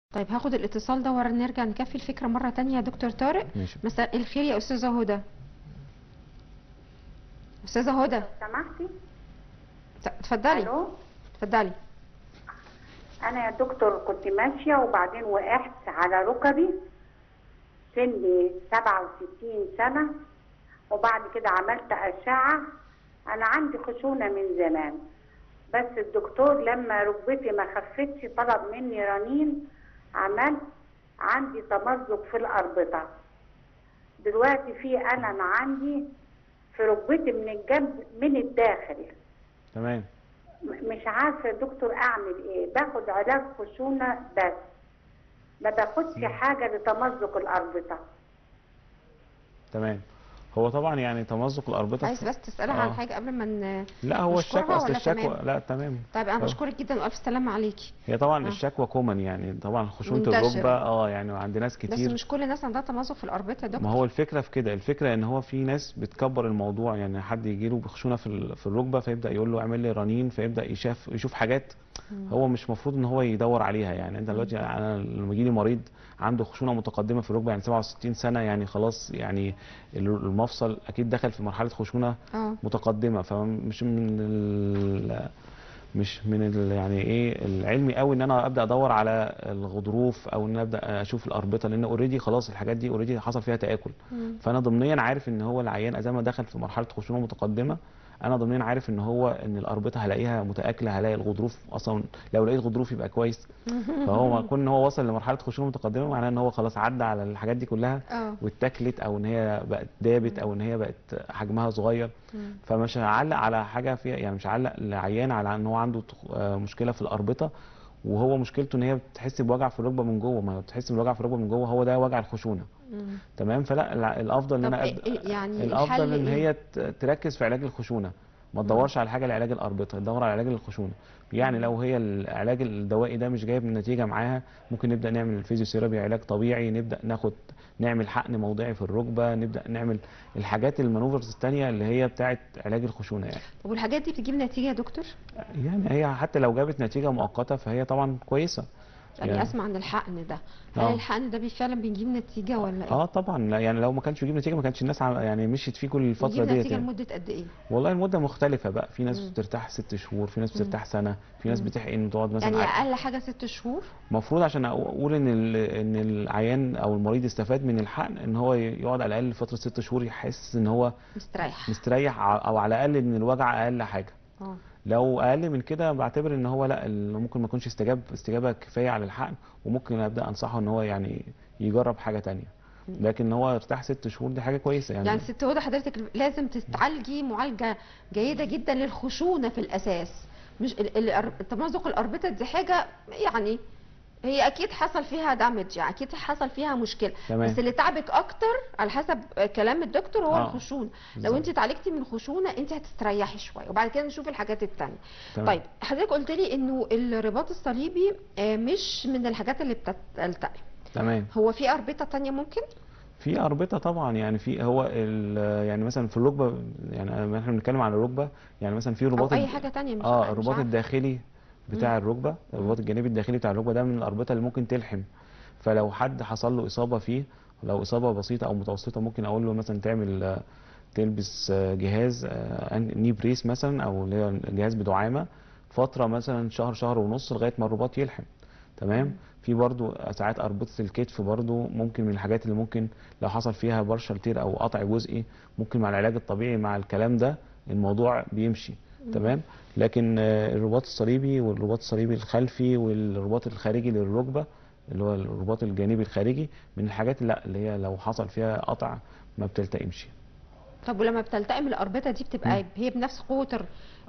طيب هاخد الاتصال ده ونرجع نكفي الفكرة مرة تانية يا دكتور طارق ماشي مساء الخير يا أستاذة هدى أستاذة هدى سمحتي ت- اتفضلي الو اتفضلي انا يا دكتور كنت ماشيه وبعدين وقعت على ركبي سني 67 سنه وبعد كده عملت اشعه انا عندي خشونه من زمان بس الدكتور لما ركبتي ما خفتش طلب مني رنين عملت عندي تمزق في الاربطه دلوقتي في الم عندي في ركبتي من الجنب من الداخل تمام م- مش عارفه يا دكتور اعمل ايه باخد علاج خشونه بس ما باخدش حاجه لتمزق الاربطه تمام هو طبعا يعني تمزق الاربطه عايز في- بس تسألها عن آه. حاجة قبل ما ن... لا هو نشكرها الشكوى اصل ولا الشكوى تمام؟ لا تمام طيب أنا آه. بشكرك جدا وألف سلامة عليكي هي طبعا آه. الشكوى كومن يعني طبعا خشونه منتشرة. الركبه اه يعني عند ناس بس كتير مش كل الناس عندها تمزق في الأربطة يا دكتور ما هو الفكره في كده الفكره ان هو في ناس بتكبر الموضوع يعني حد يجي له بخشونه في ال- في الركبه فيبدا يقول له اعمل لي رنين فيبدا يشاف يشوف حاجات هو مش مفروض ان هو يدور عليها يعني انت دلوقتي انا لما يجي لي مريض عنده خشونه متقدمه في الركبه يعني 67 سنه يعني خلاص يعني المفصل اكيد دخل في مرحله خشونه اه متقدمه فمش من ال مش من ال يعني ايه العلمي قوي ان انا ابدا ادور على الغضروف او ان أنا ابدا اشوف الاربطه لان اوريدي خلاص الحاجات دي اوريدي حصل فيها تاكل مم. فانا ضمنيا عارف ان هو العيان زي ما دخل في مرحله خشونه متقدمه انا ضمنيا عارف ان هو ان الاربطه هلاقيها متاكله هلاقي الغضروف اصلا لو لقيت غضروف يبقى كويس فهو ما كون ان هو وصل لمرحله خشونه متقدمه معناه ان هو خلاص عدى على الحاجات دي كلها اه واتاكلت او ان هي بقت دابت او ان هي بقت حجمها صغير مم. فمش هعلق على حاجه فيها يعني مش هعلق العيان على ان هو عنده تخ- آه، مشكله في الاربطه وهو مشكلته ان هي بتحس بوجع في الركبه من جوه ما بتحس بالوجع في الركبه من جوه هو ده وجع الخشونه مم. تمام فلا الع- الافضل ان طب انا إيه- أبدأ إيه يعني الافضل الحل ان إيه؟ هي ت- تركز في علاج الخشونه ما تدورش على حاجه لعلاج الاربطه تدور على علاج الخشونه يعني لو هي العلاج الدوائي ده مش جايب نتيجه معاها ممكن نبدا نعمل الفيزيوثيرابي علاج طبيعي نبدا ناخد نعمل حقن موضعي في الركبه نبدا نعمل الحاجات المانوفرز الثانيه اللي هي بتاعه علاج الخشونه يعني طب والحاجات دي بتجيب نتيجة يا دكتور؟ يعني هي حتى لو جابت نتيجه مؤقته فهي طبعا كويسه يعني يعني- اسمع عن الحقن ده هل آه. الحقن ده بي- فعلا بيجيب نتيجة ولا ايه؟ اه طبعا لا يعني لو ما كانش بيجيب نتيجه ما كانش الناس عم- يعني مشيت فيه كل الفتره بيجيب ديت نتيجة يعني. لمدة قد ايه؟ والله المده مختلفه بقى في ناس مم. بترتاح ست شهور في ناس بترتاح سنه في ناس مم. بتحقن تقعد مثلا يعني ع- اقل حاجة ست شهور المفروض عشان اقول ان ال- ان العيان او المريض استفاد من الحقن ان هو يقعد على الاقل فتره ست شهور يحس ان هو مستريح مستريح ع- او على الاقل ان الوجع اقل حاجه اه لو اقل من كده بعتبر ان هو لا ال- ممكن ما يكونش استجاب استجابه كفايه على الحقن وممكن ابدا انصحه ان هو يعني يجرب حاجه تانية لكن ان هو يرتاح ست شهور دي حاجه كويسه يعني, يعني ست هدى حضرتك لازم تتعالجي معالجة جيدة جدا للخشونة في الأساس مش ال- ال- تمزق الأربطة دي حاجة يعني هي أكيد حصل فيها دامج يعني أكيد حصل فيها مشكلة تمام. بس اللي تعبك أكتر على حسب كلام الدكتور هو آه، الخشونة لو بالظبط. أنت اتعالجتي من خشونة أنت هتستريحي شوية وبعد كده نشوف الحاجات التانية تمام. طيب حضرتك قلت لي إنه الرباط الصليبي آه، مش من الحاجات اللي بتلتقي تمام هو في أربطة تانية ممكن؟ في اربطه طبعا يعني في هو ال- يعني مثلا في الركبه يعني احنا بنتكلم عن الركبه يعني مثلا في أو رباط أي الد- حاجة تانية مش اه مش الرباط عارفة. الداخلي بتاع الركبه الرباط الجانبي الداخلي بتاع الركبه ده من الاربطه اللي ممكن تلحم فلو حد حصل له اصابه فيه لو اصابه بسيطه او متوسطه ممكن اقول له مثلا تعمل آه، تلبس آه، جهاز آه، ني بريس مثلا او اللي هو جهاز بدعامه فتره مثلا شهر شهر ونص لغايه ما الرباط يلحم تمام في برضو ساعات اربطه الكتف برضو ممكن من الحاجات اللي ممكن لو حصل فيها برشا تير او قطع جزئي ممكن مع العلاج الطبيعي مع الكلام ده الموضوع بيمشي تمام لكن آه، الرباط الصليبي والرباط الصليبي الخلفي والرباط الخارجي للركبه اللي هو الرباط الجانبي الخارجي من الحاجات لا اللي هي لو حصل فيها قطع ما بتلتئمش طب ولما بتلتئم الأربطة دي بتبقى هي بنفس قوة ال-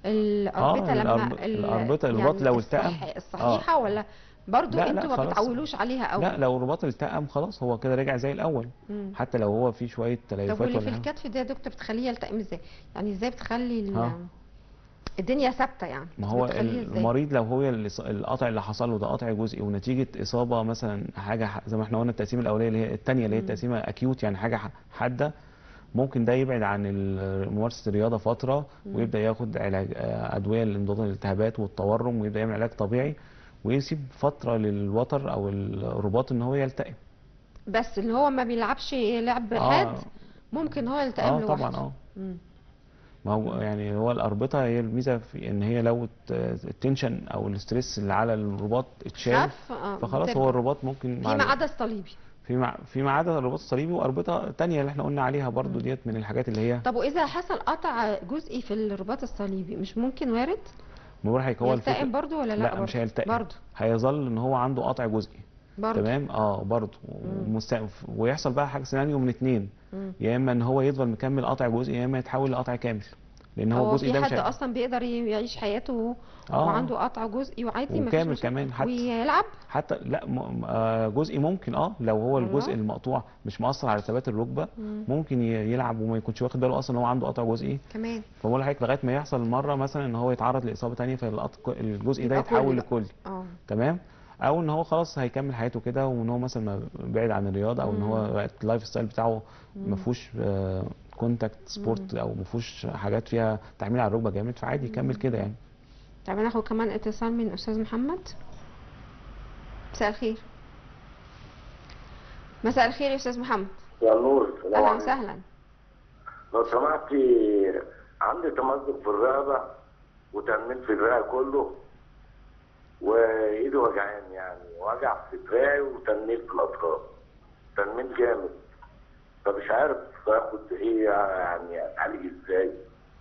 الأربطة آه، لما الأرب- ال- الأربطة- الرباط لو الصح- التئم. الصحيحة ولا برضو لا، لا، انتوا ما خلاص. بتعولوش عليها قوي لا لو الرباط التئم خلاص هو كده رجع زي الاول مم. حتى لو هو في شويه طب تليفات واللي ولا في حاجة. الكتف ده يا دكتور بتخليه يلتئم ازاي يعني ازاي بتخلي ال- ها. الدنيا ثابتة يعني ما هو بتخليه ازاي المريض لو هو اللي ص- القطع اللي حصل له ده قطع جزئي ونتيجه اصابه مثلا حاجه ح- زي ما احنا قلنا التقسيمه الاوليه اللي هي الثانيه اللي هي مم. التقسيمه اكيوت يعني حاجه ح- حاده ممكن ده يبعد عن ال- ممارسه الرياضه فتره مم. ويبدا ياخد علاج آه، ادويه لانضباط الالتهابات والتورم ويبدا يعمل علاج طبيعي ويسيب فتره للوتر او الرباط ان هو يلتئم بس اللي هو ما بيلعبش لعب آه. حاد ممكن هو يلتئم اه لوحده طبعا اه مم. ما هو يعني هو الاربطه هي الميزه في ان هي لو الت- التنشن او الاسترس اللي على الرباط اتشال خف آه، فخلاص بترجع. هو الرباط ممكن مع فيما ال- عدا الصليبي فيما فيما عدا الرباط الصليبي واربطه تانية اللي احنا قلنا عليها برضو ديت من الحاجات اللي هي طب واذا حصل قطع جزئي في الرباط الصليبي مش ممكن وارد مرهق هو يلتئم الفكره برضو ولا لا لا برضو؟ مش هيلتئم برضو هيظل ان هو عنده قطع جزئي برضو تمام اه برضه ومست... ويحصل بقى حاجه سيناريو من اتنين مم. يا اما ان هو يفضل مكمل قطع جزئي يا اما يتحول لقطع كامل لان هو هو الجزء في ده مش حد هي- اصلا بيقدر ي- يعيش حياته آه. وعنده قطع جزئي وعادي مفيش وكامل مشاكل. كمان حتى. ويلعب حتى لا م... آه جزئي ممكن اه لو هو الجزء والله؟ المقطوع مش مؤثر على ثبات الركبه مم. ممكن ي- يلعب وما يكونش واخد باله اصلا ان هو عنده قطع جزئي كمان فبقول لحضرتك لغايه ما يحصل مره مثلا ان هو يتعرض لاصابه ثانيه فالجزء ده يبقى كلي يتحول بقى. لكلي اه تمام او ان هو خلاص هيكمل حياته كده وان هو مثلا ما بعيد عن الرياضه او ان هو بقت اللايف ستايل بتاعه ما فيهوش كونتاكت سبورت او ما فيهوش حاجات فيها تحميل على الركبه جامد فعادي يكمل كده يعني طب ناخد كمان اتصال من استاذ محمد مساء الخير مساء الخير يا استاذ محمد يا نور السلام اهلا عليكم وسهلا لو سمحتي عندي تمزق في الرقبة وتنميل في الرئة كله وايدي وجعان يعني وجع في دراعي وتنميل في الاطراف تنميل جامد فمش عارف اخد ايه يعني اتعالج ازاي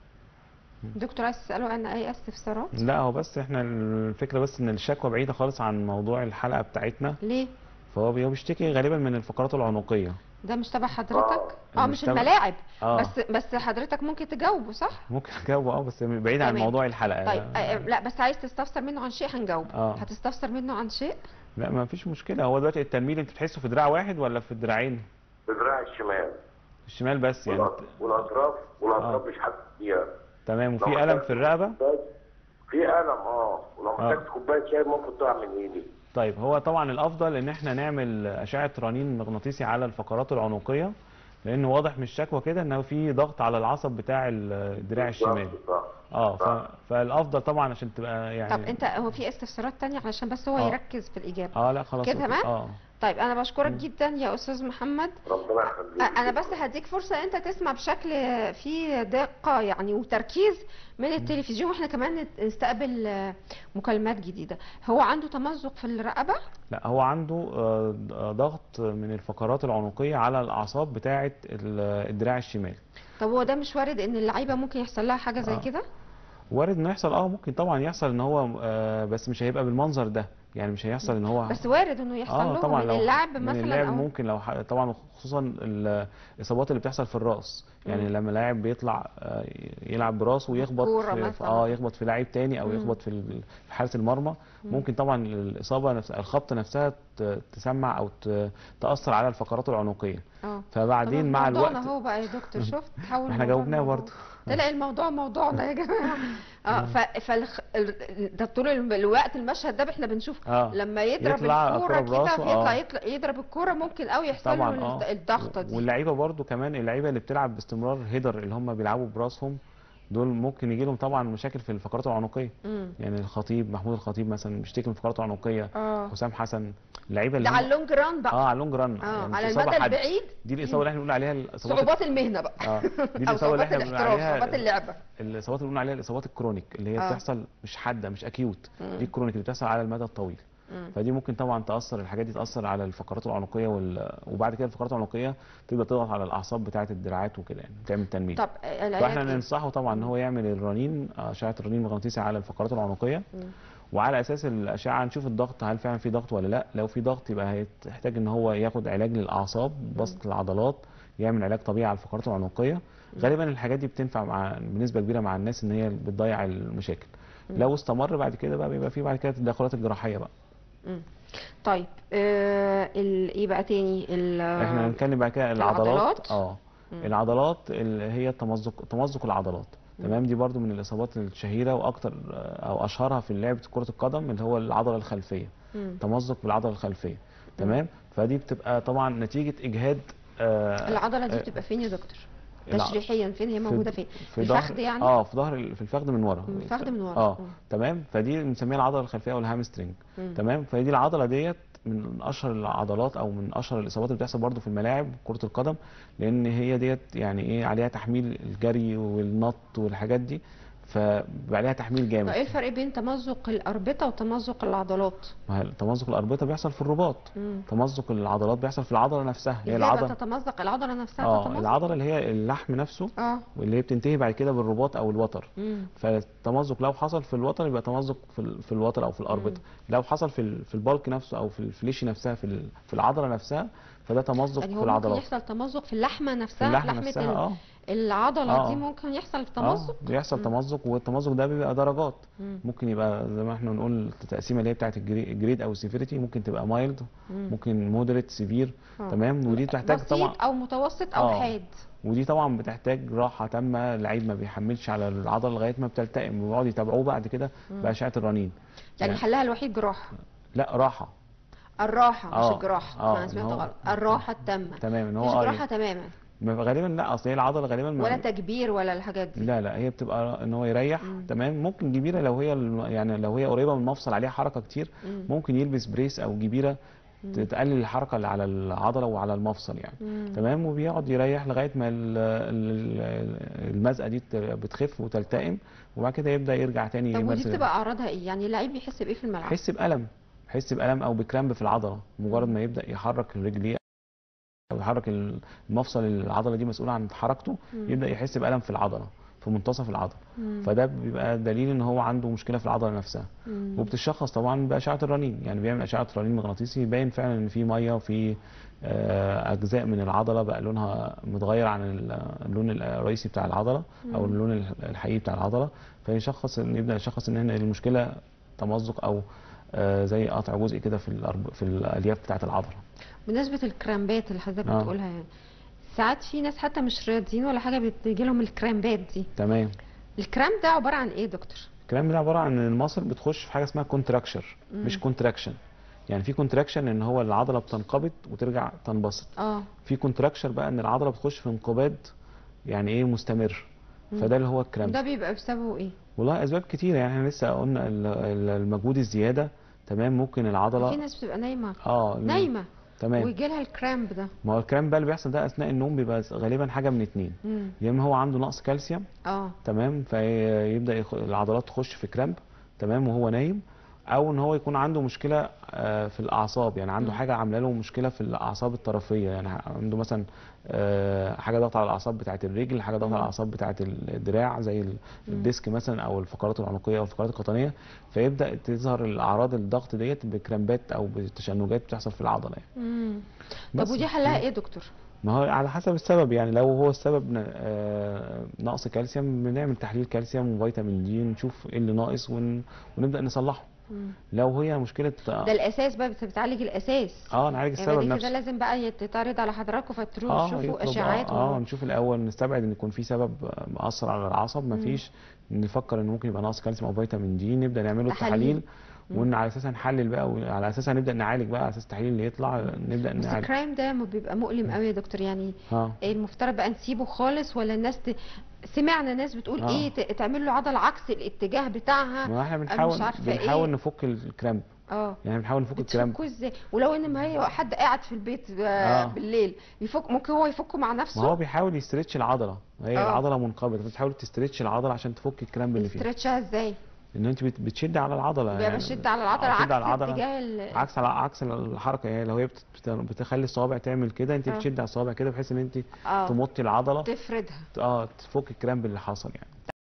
دكتور عايز تساله عن اي استفسارات لا هو بس احنا الفكره بس ان الشكوى بعيده خالص عن موضوع الحلقه بتاعتنا ليه فهو بي- هو بيشتكي غالبا من الفقرات العنقيه ده مش تبع حضرتك اه مش مش تبع- الملاعب آه. بس بس حضرتك ممكن تجاوبه صح ممكن اجاوبه اه بس بعيد عن تمام. موضوع الحلقه طيب آه، لا بس عايز تستفسر منه عن شيء هنجاوب آه. هتستفسر منه عن شيء لا ما فيش مشكله هو دلوقتي التنميل انت بتحسه في دراع واحد ولا في الدراعين في دراعي الشمال الشمال بس يعني والأط- والاطراف والاطراف آه. مش حاسس بيها تمام وفي لو الم محتاج في الرقبه كوباية- في الم اه ولو آه. محتاج كوبايه شاي ممكن تقع من ايدي طيب هو طبعا الافضل ان احنا نعمل اشعه رنين مغناطيسي على الفقرات العنقيه لان واضح من الشكوى كده ان في ضغط على العصب بتاع الدراع الشمالي بالظبط، صح. اه ف... صح. فالافضل طبعا عشان تبقى يعني طب انت هو في استفسارات تانية علشان بس هو آه. يركز في الاجابه اه لا خلاص كده أوكي. تمام؟ اه طيب انا بشكرك جدا يا استاذ محمد ربنا يخليك انا بس هديك فرصه انت تسمع بشكل فيه دقه يعني وتركيز من التلفزيون واحنا كمان نت- نستقبل آه، مكالمات جديده هو عنده تمزق في الرقبه لا هو عنده آه، ضغط من الفقرات العنقيه على الاعصاب بتاعه ال- الدراع الشمالي طب هو ده مش وارد ان اللعيبه ممكن يحصل لها حاجه زي آه. كده وارد انه يحصل اه ممكن طبعا يحصل ان هو آه، بس مش هيبقى بالمنظر ده يعني مش هيحصل ان هو بس وارد انه يحصل اه له طبعا من لو اللعب من مثلا اللعب او ممكن لو ح- طبعا خصوصا الاصابات اللي بتحصل في الراس يعني مم. لما لاعب بيطلع آه، يلعب براسه ويخبط كورة في في- مثلا. اه يخبط في لاعب تاني او مم. يخبط في ال- في حارس المرمى ممكن طبعا الاصابه نفسها الخبطه نفسها ت- تسمع او ت- تاثر على الفقرات العنقيه اه فبعدين طبعاً مع موضوعنا الوقت هو بقى يا دكتور شفت تحول احنا الموضوع جاوبناه لموضوع. برضه. طلع الموضوع موضوعنا يا جماعه اه ف فالخ... ال- ده طول الم- الوقت المشهد ده احنا بنشوف آه. لما يضرب يطلع الكوره الكرة كده براسه، يطلع آه. يطلع يضرب الكوره ممكن قوي يحصل طبعا له اه الض- الضغطه دي واللعيبه برضو كمان اللعيبه اللي بتلعب باستمرار هيدر اللي هم بيلعبوا براسهم دول ممكن يجي لهم طبعا مشاكل في الفقرات العنقيه امم يعني الخطيب محمود الخطيب مثلا بيشتكي من فقرات عنقيه اه حسام حسن اللعيبه اللي ده على هم- اللونج ران بقى اه على اللونج ران اه يعني على إصابة المدى حادة. البعيد دي الاصابه اللي احنا بنقول عليها الاصابات صعوبات المهنه بقى اه دي او الاصابه اللي صعوبات احنا بنقول الاحتراف عليها صعوبات اللعبه الاصابات اللي بنقول عليها الاصابات الكرونيك اللي هي آه. بتحصل مش حاده مش اكيوت مم. دي الكرونيك اللي بتحصل على المدى الطويل مم. فدي ممكن طبعا تاثر الحاجات دي تاثر على الفقرات العنقيه وال... وبعد كده الفقرات العنقيه تبدا تضغط على الاعصاب بتاعه الدراعات وكده يعني تعمل تنميل طب آه، العلاج فاحنا إيه؟ ننصحه طبعا ان هو يعمل الرنين اشعه الرنين المغناطيسي على الفقرات العنقيه وعلى اساس الاشعه نشوف الضغط هل فعلا في ضغط ولا لا لو في ضغط يبقى هيحتاج ان هو ياخد علاج للاعصاب بسط العضلات يعمل علاج طبيعي على الفقرات العنقيه غالبا الحاجات دي بتنفع مع بنسبه كبيره مع الناس ان هي بتضيع المشاكل لو استمر بعد كده بقى بيبقى في بعد كده التدخلات الجراحيه بقى مم. طيب آه ال... ايه بقى تاني ال... احنا هنتكلم بعد كده العضلات؟ العضلات اه مم. العضلات اللي هي التمزق تمزق العضلات تمام دي برضو من الاصابات الشهيره واكتر آه، او اشهرها في لعبه كره القدم اللي هو العضله الخلفيه مم. تمزق بالعضله الخلفيه تمام فدي بتبقى طبعا نتيجه اجهاد آه، العضله دي آه، بتبقى فين يا دكتور الع- تشريحيا فين هي موجوده فين في الفخذ ظهر يعني اه في ظهر ال- في الفخذ من ورا من الفخذ من ورا. اه مم. تمام فدي بنسميها العضله الخلفيه او الهامسترنج مم. تمام فدي العضله ديت من اشهر العضلات او من اشهر الاصابات اللي بتحصل برضو في الملاعب كره القدم لان هي ديت يعني ايه عليها تحميل الجري والنط والحاجات دي فبيبقى عليها تحميل طب جامد ايه الفرق بين تمزق الاربطه وتمزق العضلات ما هي تمزق الاربطه بيحصل في الرباط مم. تمزق العضلات بيحصل في العضله نفسها هي ازاي بقى العضله تتمزق العضله نفسها اه تتمزق العضله اللي هي اللحم نفسه اه واللي هي بتنتهي بعد كده بالرباط او الوتر مم. فالتمزق لو حصل في الوتر يبقى تمزق في ال- في الوتر او في الاربطه لو حصل في ال- في البالك نفسه او في الفليشي نفسها في ال- في العضله نفسها فده تمزق يعني في هو ممكن العضلات يحصل تمزق في اللحمه في نفسها اللحمه لحمه نفسها ال- اه العضله آه. دي ممكن يحصل اه تمزق بيحصل مم. تمزق والتمزق ده بيبقى درجات مم. ممكن يبقى زي ما احنا بنقول التقسيمه اللي هي بتاعت الجري- الجريد او السيفيريتي ممكن تبقى مايلد مم. ممكن مودريت سيفير آه. تمام ودي بتحتاج بسيط طبعا او متوسط او آه. حاد ودي طبعا بتحتاج راحه تامه اللعيب ما بيحملش على العضله لغايه ما بتلتئم ويقعدوا يتابعوه بعد كده باشعه الرنين يعني يعني- حلها الوحيد جراحه لا راحه الراحه مش آه. الجراحه آه، انا إن سمعت هو- غلط الراحه التامه تمام ان مش هو جراحه آه تماما ما- غالبا لا اصل هي العضله غالبا ما- ولا تكبير ولا الحاجات دي لا لا هي بتبقى ان هو يريح مم. تمام ممكن جبيره لو هي الم- يعني لو هي قريبه من المفصل عليها حركه كتير مم. ممكن يلبس بريس او جبيره تقلل الحركه اللي على العضله وعلى المفصل يعني مم. تمام وبيقعد يريح لغايه ما ال- ال- المزقه دي ت- بتخف وتلتئم وبعد كده يبدا يرجع تاني طب ودي يمارس بتبقى اعراضها ايه يعني اللعيب بيحس بايه في الملعب يحس بالم يحس بالم او بكرامب في العضله مجرد ما يبدا يحرك رجليه او يحرك المفصل العضله دي مسؤوله عن حركته مم. يبدا يحس بالم في العضله في منتصف العضله مم. فده بيبقى دليل ان هو عنده مشكله في العضله نفسها مم. وبتشخص طبعا باشعه الرنين يعني بيعمل اشعه رنين مغناطيسي يبين فعلا ان في ميه وفي آه، اجزاء من العضله بقى لونها متغير عن ال- اللون الرئيسي بتاع العضله او مم. اللون الحقيقي بتاع العضله فيشخص ان يبدا يشخص ان هنا المشكله تمزق او آه، زي قطع جزء كده في الأرب... في الالياف بتاعه العضله بالنسبه للكرامبات اللي حضرتك آه. بتقولها يعني ساعات في ناس حتى مش رياضيين ولا حاجه بتجي لهم الكرامبات دي تمام الكرام ده عباره عن ايه يا دكتور الكلام ده عباره عن ان المصل بتخش في حاجه اسمها كونتراكشر مش مم. كونتراكشن يعني في كونتراكشن ان هو العضله بتنقبض وترجع تنبسط اه في كونتراكشر بقى ان العضله بتخش في انقباض يعني ايه مستمر مم. فده اللي هو الكرامب ده بيبقى بسببه ايه والله اسباب كتيره يعني احنا لسه قلنا ال- ال- المجهود الزياده تمام ممكن العضله في ناس بتبقى نايمه اه نايمه تمام ويجي لها الكرامب ده ما هو الكرامب بقى اللي بيحصل ده اثناء النوم بيبقى غالبا حاجه من اتنين مم. يا اما هو عنده نقص كالسيوم اه تمام فيبدا يخ... العضلات تخش في كرامب تمام وهو نايم او ان هو يكون عنده مشكله آه، في الاعصاب يعني عنده مم. حاجه عامله له مشكله في الاعصاب الطرفيه يعني عنده مثلا آه، حاجه ضغط على الاعصاب بتاعه الرجل حاجه ضغط على مم. الاعصاب بتاعه الدراع زي ال- مم. الديسك مثلا او الفقرات العنقيه او الفقرات القطنيه فيبدا تظهر الاعراض الضغط ديت بكرامبات او بتشنجات بتحصل في العضله يعني مم. طب بس. ودي حلها ايه يا دكتور ما هو على حسب السبب يعني لو هو السبب ن- آه، نقص كالسيوم بنعمل تحليل كالسيوم وفيتامين دي نشوف ايه اللي ناقص ون... ونبدا نصلحه مم. لو هي مشكله ده الاساس بقى بت- بتعالج الاساس اه نعالج يعني السبب بعد كده نفسه لازم بقى يتعرض على حضراتكم فتروح اه تشوفوا يطلب- اشاعات اه, و... آه نشوف الاول نستبعد ان يكون في سبب آه، مأثر على العصب مم. مفيش نفكر ان ممكن يبقى ناقص كالسيوم او فيتامين دي نبدا نعمله تحاليل. التحاليل مم. وان على اساسها نحلل بقى وعلى اساسها نبدا نعالج بقى على اساس التحليل اللي يطلع نبدا بس نعالج الكرايم ده م- بيبقى مؤلم قوي يا دكتور يعني اه إيه المفترض بقى نسيبه خالص ولا الناس ت... سمعنا ناس بتقول آه. ايه ت- تعمل له عضله عكس الاتجاه بتاعها ما احنا أنا مش بنحاول عارفة إيه. بنحاول نفك الكرامب اه يعني بنحاول نفك الكرامب بتفكوا ازاي ولو ان ما هي حد قاعد في البيت آه. آه. بالليل يفك ممكن هو يفكه مع نفسه ما هو بيحاول يسترتش العضله هي آه. العضله منقبضه فبتحاول تسترتش العضله عشان تفك الكرامب اللي فيها استرتشها ازاي ان انت بت- بتشد على العضله بيبقى يعني بشد على العضله آه، عكس بتشد على العضله اتجاه ال... عكس على عكس الحركه يعني لو هي بت- بت- بتخلي الصوابع تعمل كده انت آه. بتشد على الصوابع كده بحيث ان انت اه تمطي العضله تفردها اه تفك الكرامب اللي حصل يعني